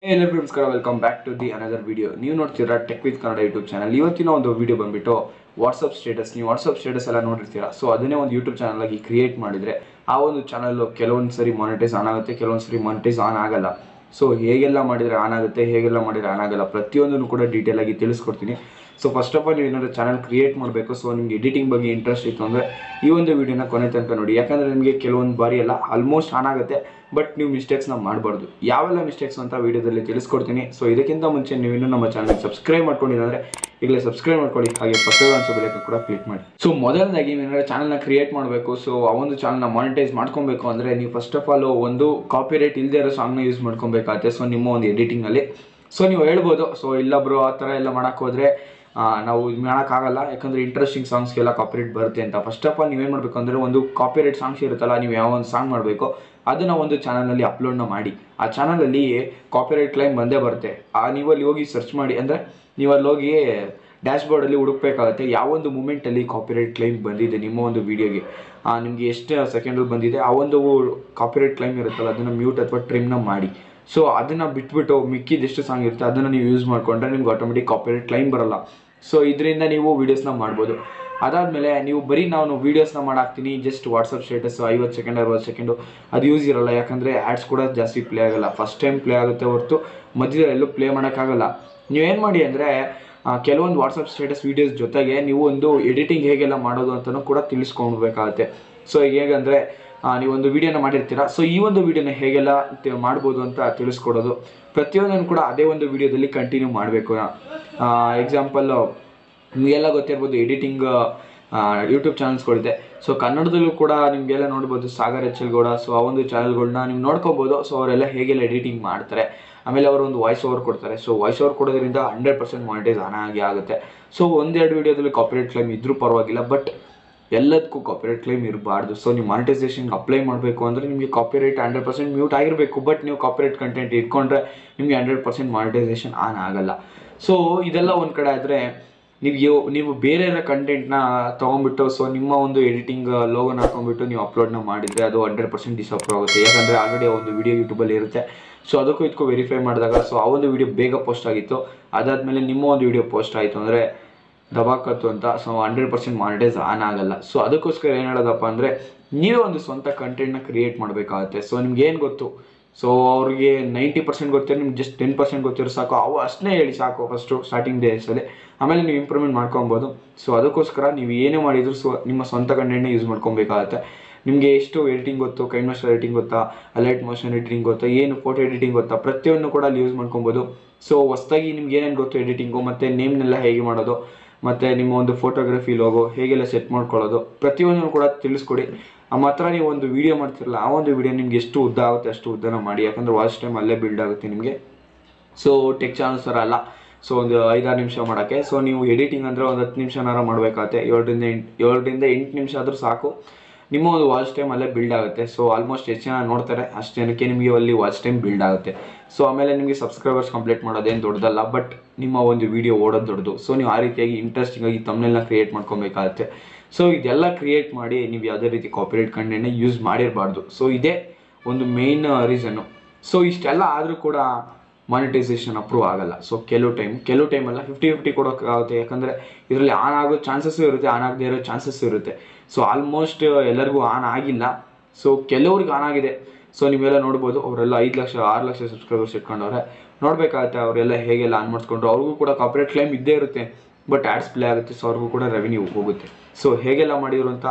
ಎಲ್ಲರಿಗೂ ನಮಸ್ಕಾರ welcome back to the another video ನೀವು ನೋಡ್ತೀರಾ tech with Kannada YouTube channel ಇವತ್ತಿನ ಒಂದು ವಿಡಿಯೋ ಬಂದ್ಬಿಟ್ಟು ವಾಟ್ಸಪ್ ಸ್ಟೇಟಸ್ ನೀವು ವಾಟ್ಸಪ್ ಸ್ಟೇಟಸ್ ಎಲ್ಲ ನೋಡಿರ್ತೀರಾ ಸೊ ಅದನ್ನೇ ಒಂದು ಯೂಟ್ಯೂಬ್ ಚಾನಲ್ ಆಗಿ ಕ್ರಿಯೇಟ್ ಮಾಡಿದ್ರೆ ಆ ಒಂದು ಚಾನಲ್ ಕೆಲವೊಂದು ಸರಿ ಮಾನಿಟೈಸ್ ಆನ್ ಆಗುತ್ತೆ ಕೆಲವೊಂದು ಸರಿ ಮಾನಿಟೈಸ್ ಆನ್ ಆಗಲ್ಲ ಸೊ ಹೇಗೆಲ್ಲ ಮಾಡಿದರೆ ಆನ್ ಆಗುತ್ತೆ ಹೇಗೆಲ್ಲ ಮಾಡಿದರೆ ಆನ್ ಆಗಲ್ಲ ಪ್ರತಿಯೊಂದನ್ನು ಕೂಡ ಡೀಟೇಲ್ ಆಗಿ ತಿಳಿಸ್ಕೊಡ್ತೀನಿ ಸೊ ಫಸ್ಟ್ ಆಫ್ ಆಲ್ ನೀವು ಏನಾದ್ರು ಚಾನಲ್ ಕ್ರಿಯೇಟ್ ಮಾಡಬೇಕು ಸೊ ನಿಮ್ಗೆ ಎಡಿಟಿಂಗ್ ಬಗ್ಗೆ ಇಂಟ್ರೆಸ್ಟ್ ಇತ್ತು ಅಂದರೆ ಈ ಒಂದು ವಿಡಿಯೋನ ಕೊನೆ ತನಕ ನೋಡಿ ಯಾಕಂದರೆ ನಿಮಗೆ ಕೆಲವೊಂದು ಬಾರಿ ಎಲ್ಲ ಆಲ್ಮೋಸ್ಟ್ ಆನ್ ಆಗುತ್ತೆ ಬಟ್ ನೀವು ಮಿಸ್ಟೇಕ್ಸ್ನ ಮಾಡಬಾರ್ದು ಯಾವೆಲ್ಲ ಮಿಸ್ಟೇಕ್ಸ್ ಅಂತ ವಿಡಿಯೋದಲ್ಲಿ ತಿಳಿಸ್ಕೊಡ್ತೀನಿ ಸೊ ಇದಕ್ಕಿಂತ ಮುಂಚೆ ನೀವು ಇನ್ನೂ ನಮ್ಮ ಚಾನಲ್ ಸಬ್ಸ್ಕ್ರೈಬ್ ಮಾಡ್ಕೊಂಡಿದ್ರೆ ಈಗಲೇ ಸಬ್ಸ್ಕ್ರೈಬ್ ಮಾಡ್ಕೊಳ್ಳಿ ಹಾಗೆ ಪಕ್ಕದ ಅನ್ಸೋ ಬೆಲೆ ಕೂಡ ಕ್ಲಿಕ್ ಮಾಡಿ ಸೊ ಮೊದಲನೇದಾಗಿ ನೀವು ಏನಾದ್ರು ಚಾನಲ್ನ ಕ್ರಿಯೇಟ್ ಮಾಡಬೇಕು ಸೊ ಆ ಒಂದು ಚಾನಲ್ನ ಮಾನಿಟೈಸ್ ಮಾಡ್ಕೊಬೇಕು ಅಂದರೆ ನೀವು ಫಸ್ಟ್ ಆಫ್ ಆಲ್ ಒಂದು ಕಾಪಿ ರೇಟ್ ಇಲ್ಲದೆ ಇರೋ ಸಾಂಗ್ನ ಯೂಸ್ ಮಾಡ್ಕೊಬೇಕಾಗತ್ತೆ ಸೊ ನಿಮ್ಮ ಒಂದು ಎಡಿಟಿಂಗಲ್ಲಿ ಸೊ ನೀವು ಹೇಳ್ಬೋದು ಸೊ ಇಲ್ಲ ಬ್ರೋ ಆ ಥರ ಎಲ್ಲ ಮಾಡೋಕ್ಕೆ ಹೋದರೆ ಆ, ನಾವು ಇದು ಮಾಡೋಕ್ಕಾಗಲ್ಲ ಯಾಕಂದರೆ ಇಂಟ್ರೆಸ್ಟಿಂಗ್ ಸಾಂಗ್ಸ್ಗೆಲ್ಲ ಕಾಪಿರೇಟ್ ಬರುತ್ತೆ ಅಂತ ಫಸ್ಟ್ ಆಫ್ ಆಲ್ ನೀವೇನು ಮಾಡಬೇಕು ಅಂದರೆ ಒಂದು ಕಾಪಿರೇಟ್ ಸಾಂಗ್ಸ್ ಇರುತ್ತಲ್ಲ ನೀವು ಯಾವ ಒಂದು ಸಾಂಗ್ ಮಾಡಬೇಕು ಅದನ್ನು ಒಂದು ಚಾನಲ್ನಲ್ಲಿ ಅಪ್ಲೋಡ್ನ ಮಾಡಿ ಆ ಚಾನಲಲ್ಲಿ ಕಾಪಿರೇಟ್ ಕ್ಲೈಮ್ ಬಂದೇ ಬರುತ್ತೆ ಆ ನೀವು ಅಲ್ಲಿ ಹೋಗಿ ಸರ್ಚ್ ಮಾಡಿ ಅಂದರೆ ನೀವು ಅಲ್ಲಿ ಹೋಗಿ ಡ್ಯಾಶ್ ಬೋರ್ಡಲ್ಲಿ ಹುಡುಕ್ಬೇಕಾಗುತ್ತೆ ಯಾವೊಂದು ಮೂಮೆಂಟಲ್ಲಿ ಕಾಪಿರೇಟ್ ಕ್ಲೈಮ್ ಬಂದಿದೆ ನಿಮ್ಮ ಒಂದು ವೀಡಿಯೋಗೆ ನಿಮಗೆ ಎಷ್ಟು ಸೆಕೆಂಡಲ್ಲಿ ಬಂದಿದೆ ಆ ಒಂದು ಕಾಪಿರೇಟ್ ಕ್ಲೈಮ್ ಇರುತ್ತಲ್ಲ ಅದನ್ನು ಮ್ಯೂಟ್ ಅಥವಾ ಟ್ರಿಮ್ನ ಮಾಡಿ ಸೊ ಅದನ್ನು ಬಿಟ್ಬಿಟ್ಟು ಮಿಕ್ಕಿದ ಎಷ್ಟು ಸಾಂಗ್ ಇರುತ್ತೆ ಅದನ್ನು ನೀವು ಯೂಸ್ ಮಾಡಿಕೊಂಡ್ರೆ ನಿಮ್ಗೆ ಆಟೋಮೆಟಿಕ್ ಕಾಪಿರೇಟ್ ಕ್ಲೈಮ್ ಬರಲ್ಲ ಸೊ ಇದರಿಂದ ನೀವು ವೀಡಿಯೋಸ್ನ ಮಾಡ್ಬೋದು ಅದಾದಮೇಲೆ ನೀವು ಬರೀ ನಾನು ವೀಡಿಯೋಸ್ನ ಮಾಡಾಕ್ತೀನಿ ಜಸ್ಟ್ ವಾಟ್ಸಪ್ ಸ್ಟೇಟಸ್ ಐವತ್ತು ಸೆಕೆಂಡ್ ಅರವತ್ತು ಸೆಕೆಂಡು ಅದು ಯೂಸ್ ಇರಲ್ಲ ಯಾಕಂದರೆ ಆ್ಯಡ್ಸ್ ಕೂಡ ಜಾಸ್ತಿ ಪ್ಲೇ ಆಗಲ್ಲ ಫಸ್ಟ್ ಟೈಮ್ ಪ್ಲೇ ಆಗುತ್ತೆ ಹೊರತು ಮಧ್ಯದಲ್ಲಿ ಎಲ್ಲೂ ಪ್ಲೇ ಮಾಡೋಕ್ಕಾಗಲ್ಲ ನೀವೇನು ಮಾಡಿ ಅಂದರೆ ಕೆಲವೊಂದು ವಾಟ್ಸಪ್ ಸ್ಟೇಟಸ್ ವೀಡಿಯೋಸ್ ಜೊತೆಗೆ ನೀವು ಒಂದು ಎಡಿಟಿಂಗ್ ಹೇಗೆಲ್ಲ ಮಾಡೋದು ಅಂತಲೂ ಕೂಡ ತಿಳಿಸ್ಕೊಳ್ಬೇಕಾಗತ್ತೆ ಸೊ ಈಗ ಹೇಗಂದರೆ ನೀವೊಂದು ವಿಡಿಯೋನ ಮಾಡಿರ್ತೀರಾ ಸೊ ಈ ಒಂದು ವಿಡಿಯೋನ ಹೇಗೆಲ್ಲ ತಿ- ಮಾಡ್ಬೋದು ಅಂತ ತಿಳಿಸ್ಕೊಡೋದು ಪ್ರತಿಯೊಂದನ್ನು ಕೂಡ ಅದೇ ಒಂದು ವಿಡಿಯೋದಲ್ಲಿ ಕಂಟಿನ್ಯೂ ಮಾಡಬೇಕು ಎಕ್ಸಾಂಪಲ್ ನಿಮಗೆಲ್ಲ ಗೊತ್ತಿರ್ಬೋದು ಎಡಿಟಿಂಗ್ ಯೂಟ್ಯೂಬ್ ಚಾನಲ್ಸ್ಗಳಿದೆ ಸೊ ಕನ್ನಡದಲ್ಲೂ ಕೂಡ ನಿಮಗೆಲ್ಲ ನೋಡ್ಬೋದು Sagar H L Gowda so ಆ ಒಂದು ಚಾನಲ್ಗಳನ್ನ ನೀವು ನೋಡ್ಕೋಬೋದು ಸೊ ಅವರೆಲ್ಲ ಹೇಗೆಲ್ಲ ಎಡಿಟಿಂಗ್ ಮಾಡ್ತಾರೆ ಆಮೇಲೆ ಅವರು ಒಂದು ವಾಯ್ಸ್ ಓವರ್ ಕೊಡ್ತಾರೆ ಸೊ ವಾಯ್ಸ್ ಓವರ್ ಕೊಡೋದ್ರಿಂದ ಹಂಡ್ರೆಡ್ ಪರ್ಸೆಂಟ್ ಮಾನಿಟೈಸ್ ಆನ್ ಆಗಿ ಆಗುತ್ತೆ ಸೊ ಒಂದೆರಡು ವಿಡಿಯೋದಲ್ಲಿ ಕಾಪಿರೇಟ್ ಕ್ಲೈಮ್ ಇದ್ರೂ ಪರವಾಗಿಲ್ಲ ಬಟ್ ಎಲ್ಲದಕ್ಕೂ ಕಾಪಿರೇಟ್ ಕ್ಲೈಮ್ ಇರಬಾರ್ದು ಸೊ ನೀವು ಮಾನಿಟೈಸೇಷನ್ಗೆ ಅಪ್ಲೈ ಮಾಡಬೇಕು ಅಂದರೆ ನಿಮಗೆ ಕಾಪಿರೇಟ್ ಹಂಡ್ರೆಡ್ ಪರ್ಸೆಂಟ್ ಮ್ಯೂಟ್ ಆಗಿರಬೇಕು ಬಟ್ ನೀವು ಕಾಪಿರೇಟ್ ಕಂಟೆಂಟ್ ಇಟ್ಕೊಂಡ್ರೆ ನಿಮಗೆ ಹಂಡ್ರೆಡ್ ಪರ್ಸೆಂಟ್ ಮಾನಿಟೈಸೇಷನ್ ಆನ್ ಆಗಲ್ಲ ಸೊ ಇದೆಲ್ಲ ಒಂದು ಕಡೆ ಆದರೆ ನೀವು ಯೋ- ನೀವು ಬೇರೆ ಕಂಟೆಂಟ್ನ ತೊಗೊಂಡ್ಬಿಟ್ಟು ಸೊ ನಿಮ್ಮ ಒಂದು ಎಡಿಟಿಂಗ್ ಲೋಗೋನ ಹಾಕೊಂಡ್ಬಿಟ್ಟು ನೀವು ಅಪ್ಲೋಡ್ನ ಮಾಡಿದರೆ ಅದು ಹಂಡ್ರೆಡ್ ಪರ್ಸೆಂಟ್ ಡಿಸಪ್ರೂವ್ ಆಗುತ್ತೆ ಯಾಕಂದರೆ ಆಲ್ರೆಡಿ ಒಂದು ವಿಡಿಯೋ ಯೂಟ್ಯೂಬಲ್ಲಿ ಇರುತ್ತೆ ಸೊ ಅದಕ್ಕೂ ಇದಕ್ಕೂ ವೆರಿಫೈ ಮಾಡಿದಾಗ ಸೊ ಆ ಒಂದು ವಿಡಿಯೋ ಬೇಗ ಪೋಸ್ಟ್ ಆಗಿತ್ತು ಅದಾದಮೇಲೆ ನಿಮ್ಮ ಒಂದು ವಿಡಿಯೋ ಪೋಸ್ಟ್ ಆಯಿತು ಅಂದರೆ ದಬಾಕತ್ತು ಅಂತ so hundred percent monetize on ಆಗಲ್ಲ ಸೊ ಅದಕ್ಕೋಸ್ಕರ ಏನು ಹೇಳೋದಪ್ಪ ಅಂದರೆ ನೀವೇ ಒಂದು ಸ್ವಂತ ಕಂಟೆಂಟ್ನ ಕ್ರಿಯೇಟ್ ಮಾಡಬೇಕಾಗುತ್ತೆ ಸೊ ನಿಮ್ಗೆ ಏನು ಗೊತ್ತು ಸೊ ಅವ್ರಿಗೆ ನೈಂಟಿ ಪರ್ಸೆಂಟ್ ಗೊತ್ತಿರೋ ನಿಮ್ಗೆ ಜಸ್ಟ್ ಟೆನ್ ಪರ್ಸೆಂಟ್ ಗೊತ್ತಿರೋ ಸಾಕು ಅವು ಅಷ್ಟನ್ನೇ ಹೇಳಿ ಸಾಕು ಫಸ್ಟು ಸ್ಟಾರ್ಟಿಂಗ್ ಡೇಸಲ್ಲಿ ಆಮೇಲೆ ನೀವು ಇಂಪ್ರೂವ್ಮೆಂಟ್ ಮಾಡ್ಕೊಬೋದು ಸೊ ಅದಕ್ಕೋಸ್ಕರ ನೀವು ಏನೇ ಮಾಡಿದ್ರು ಸೊ ನಿಮ್ಮ ಸ್ವಂತ ಕಂಟೆಂಟ್ನ ಯೂಸ್ ಮಾಡ್ಕೊಬೇಕಾಗತ್ತೆ ನಿಮಗೆ ಎಷ್ಟು ಎಡಿಟಿಂಗ್ ಗೊತ್ತು ಕೈನ್ ಮಾಸ್ಟರ್ ಎಡಿಟಿಂಗ್ ಗೊತ್ತಾ ಅಲೈಟ್ ಮೋಷನ್ ಎಡಿಟಿಂಗ್ ಗೊತ್ತಾ ಏನು ಫೋಟೋ ಎಡಿಟಿಂಗ್ ಗೊತ್ತಾ ಪ್ರತಿಯೊಂದು ಕೂಡ ಅಲ್ಲಿ ಯೂಸ್ ಮಾಡ್ಕೊಬೋದು ಸೊ ಹೊಸ್ದಾಗಿ ನಿಮ್ಗೆ ಏನೇನು ಗೊತ್ತು ಎಡಿಟಿಂಗು ಮತ್ತು ನೇಮ್ನೆಲ್ಲ ಹೇಗೆ ಮಾಡೋದು ಮತ್ತು ನಿಮ್ಮ ಒಂದು ಫೋಟೋಗ್ರಫಿ ಲೋಗೋ ಹೇಗೆಲ್ಲ ಸೆಟ್ ಮಾಡ್ಕೊಳ್ಳೋದು ಪ್ರತಿಯೊಂದನ್ನು ಕೂಡ ತಿಳಿಸ್ಕೊಡಿ ಆ ಮಾತ್ರ ನೀವು ಒಂದು ವೀಡಿಯೋ ಮಾಡ್ತಿರಲ್ಲ ಆ ಒಂದು ವೀಡಿಯೋ ನಿಮ್ಗೆ ಎಷ್ಟು ಉದ್ದ ಆಗುತ್ತೆ ಅಷ್ಟು ಉದ್ದನ ಮಾಡಿ ಯಾಕಂದರೆ ವಾಚ್ ಟೈಮ್ ಅಲ್ಲೇ ಬಿಲ್ಡ್ ಆಗುತ್ತೆ ನಿಮಗೆ ಸೊ ಟೆಕ್ ಚಾನಲ್ಸ್ ಥರ ಅಲ್ಲ ಸೊ ಒಂದು ಐದಾರು ನಿಮಿಷ ಮಾಡೋಕ್ಕೆ ಸೊ ನೀವು ಎಡಿಟಿಂಗ್ ಅಂದರೆ ಒಂದು ಹತ್ತು ನಿಮಿಷನಾರ ಮಾಡಬೇಕಾಗತ್ತೆ ಏಳರಿಂದ ಎಂಟು ಏಳರಿಂದ ಎಂಟು ನಿಮಿಷ ಆದರೂ ಸಾಕು ನಿಮ್ಮ ಒಂದು ವಾಚ್ ಟೈಮ್ ಅಲ್ಲೇ ಬಿಲ್ಡ್ ಆಗುತ್ತೆ ಸೊ ಆಲ್ಮೋಸ್ಟ್ ಎಷ್ಟು ಜನ ನೋಡ್ತಾರೆ ಅಷ್ಟು ಜನಕ್ಕೆ ನಿಮಗೆ ಅಲ್ಲಿ ವಾಚ್ ಟೈಮ್ ಬಿಲ್ಡ್ ಆಗುತ್ತೆ ಸೊ ಆಮೇಲೆ ನಿಮಗೆ ಸಬ್ಸ್ಕ್ರೈಬರ್ಸ್ ಕಂಪ್ಲೀಟ್ ಮಾಡೋದೇನು ದೊಡ್ಡದಲ್ಲ ಬಟ್ ನಿಮ್ಮ ಒಂದು ವಿಡಿಯೋ ಓಡೋದು ದೊಡ್ಡದು ಸೊ ನೀವು ಆ ರೀತಿಯಾಗಿ ಇಂಟ್ರೆಸ್ಟಿಂಗ್ ಆಗಿ ತಮ್ಮನೆಲ್ಲ ಕ್ರಿಯೇಟ್ ಮಾಡ್ಕೊಬೇಕಾಗತ್ತೆ ಸೊ ಇದೆಲ್ಲ ಕ್ರಿಯೇಟ್ ಮಾಡಿ ನೀವು ಯಾವುದೇ ರೀತಿ ಕಾಪಿರೇಟ್ ಕಂಟೆಂಟ್ನ ಯೂಸ್ ಮಾಡಿರಬಾರ್ದು ಸೊ ಇದೇ ಒಂದು ಮೇಯ್ನ್ ರೀಸನ್ನು ಸೊ ಇಷ್ಟೆಲ್ಲ ಆದರೂ ಕೂಡ ಮಾನಿಟೈಸೇಷನ್ ಅಪ್ರೂವ್ ಆಗಲ್ಲ ಸೊ ಕೆಲವು ಟೈಮ್ ಕೆಲವು ಟೈಮೆಲ್ಲ ಫಿಫ್ಟಿ ಫಿಫ್ಟಿ ಕೊಡೋಕ್ಕಾಗುತ್ತೆ ಯಾಕಂದರೆ ಇದರಲ್ಲಿ ಆನ್ ಆಗೋ ಚಾನ್ಸಸ್ಸು ಇರುತ್ತೆ ಆನ್ ಆಗದೇ ಇರೋ ಚಾನ್ಸಸ್ಸು ಇರುತ್ತೆ ಸೊ ಆಲ್ಮೋಸ್ಟ್ ಎಲ್ಲರಿಗೂ ಆನ್ ಆಗಿಲ್ಲ ಸೊ ಕೆಲವ್ರಿಗೆ ಆನ್ ಆಗಿದೆ ಸೊ ನೀವೆಲ್ಲ ನೋಡ್ಬೋದು ಅವರೆಲ್ಲ ಐದು ಲಕ್ಷ ಆರು ಲಕ್ಷ ಸಬ್ಸ್ಕ್ರೈಬರ್ಸ್ ಇಟ್ಕೊಂಡವ್ರೆ ನೋಡಬೇಕಾಗತ್ತೆ ಅವರೆಲ್ಲ ಹೇಗೆಲ್ಲ ಆನ್ ಮಾಡಿಸ್ಕೊಂಡ್ರು ಅವ್ರಿಗೂ ಕೂಡ ಕಾಪಿರೇಟ್ ಕ್ಲೈಮ್ ಇದ್ದೇ ಇರುತ್ತೆ ಬಟ್ ಆ್ಯಡ್ಸ್ ಪ್ಲೇ ಆಗುತ್ತೆ ಸೊ ಅವ್ರಿಗೂ ಕೂಡ ರೆವೆನ್ಯೂ ಹೋಗುತ್ತೆ ಸೊ ಹೇಗೆಲ್ಲ ಮಾಡಿದ್ರು ಅಂತ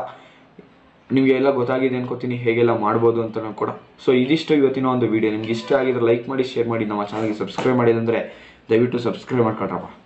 ನಿಮಗೆ ಎಲ್ಲ ಗೊತ್ತಾಗಿದೆ ಅನ್ಕೋತೀನಿ ಹೇಗೆಲ್ಲ ಮಾಡ್ಬೋದು ಅಂತಲೂ ಕೂಡ ಸೊ ಇದಿಷ್ಟು ಇವತ್ತಿನ ಒಂದು ವಿಡಿಯೋ ನಿಮ್ಗೆ ಇಷ್ಟ ಆಗಿದ್ರೆ ಲೈಕ್ ಮಾಡಿ ಶೇರ್ ಮಾಡಿ ನಮ್ಮ ಚಾನಲ್ಗೆ ಸಬ್ಸ್ಕ್ರೈಬ್ ಮಾಡಿದಂದರೆ ದಯವಿಟ್ಟು ಸಬ್ಸ್ಕ್ರೈಬ್ ಮಾಡ್ಕೊಳ್ರಪ್ಪ